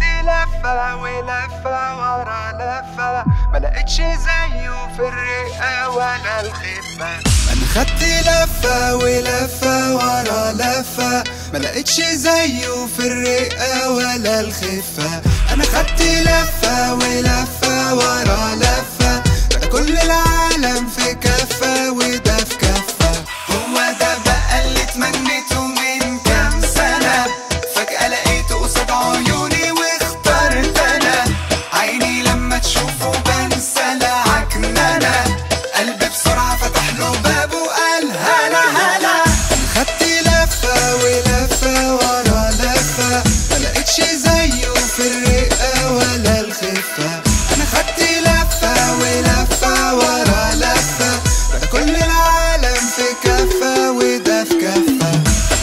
خدت لفة ولفة ورا لفة ما لقيتش زيه في الرئة ولا الخفة انا خدت لفة ولفة ورا لفة ما لقيتش زيه في الرئة ولا الخفة انا خدت لفة ولفة ورا لفة بقى كل العالم في كفة وده في كفة هو ده بقى اللي تمنيته من كام سنة فجأة لقيته قصاد عيوني واخترت انا عيني لما تشوفه بنسى العكننة قلبي بسرعة فتح له باب وقال هلا هلا خدت لفة ولفة ورا لفة ما لقيتش زيه في الرئة ولا الخفة أنا خدت لفة ولفة ورا لفة بقى كل العالم في كفة وده في كفة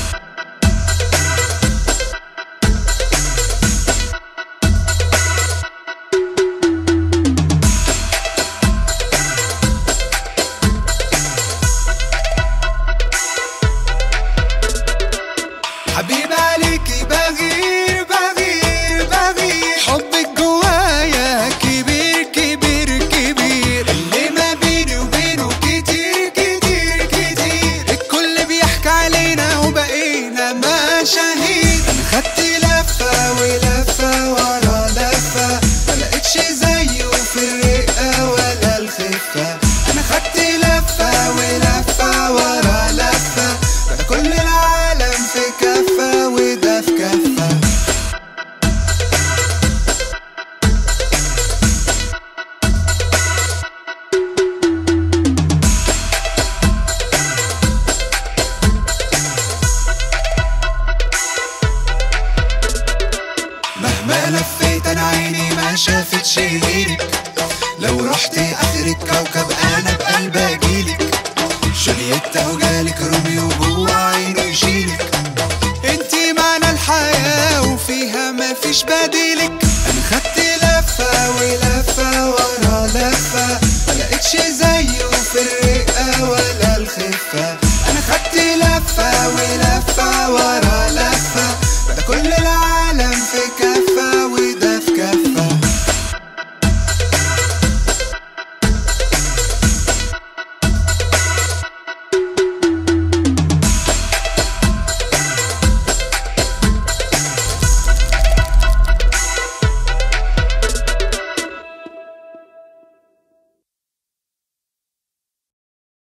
حبيب عليكي بغير بغير بغير حبك جوايا كبير كبير كبير اللي ما بيني وبينه كتير كتير كتير الكل بيحكي علينا وبقينا مشاهير انا خدت لفة ولفة ورا لفة ما لقيتش زيه في الرئة ولا الخفة انا خدت لفة ولفة ورا لفة بقى كل العالم في كفة وده في كفة مهما لفيت انا عيني ما شافتش غيرك لو رحت اخر الكوكب انا بقلب اجيلك جولييتا وجالك روميو جوا عينه يشيلك انتي معنى الحياة وفيها ما فيش بديلك انا خدت لفة ولفة ورا لفة ما لقيتش زي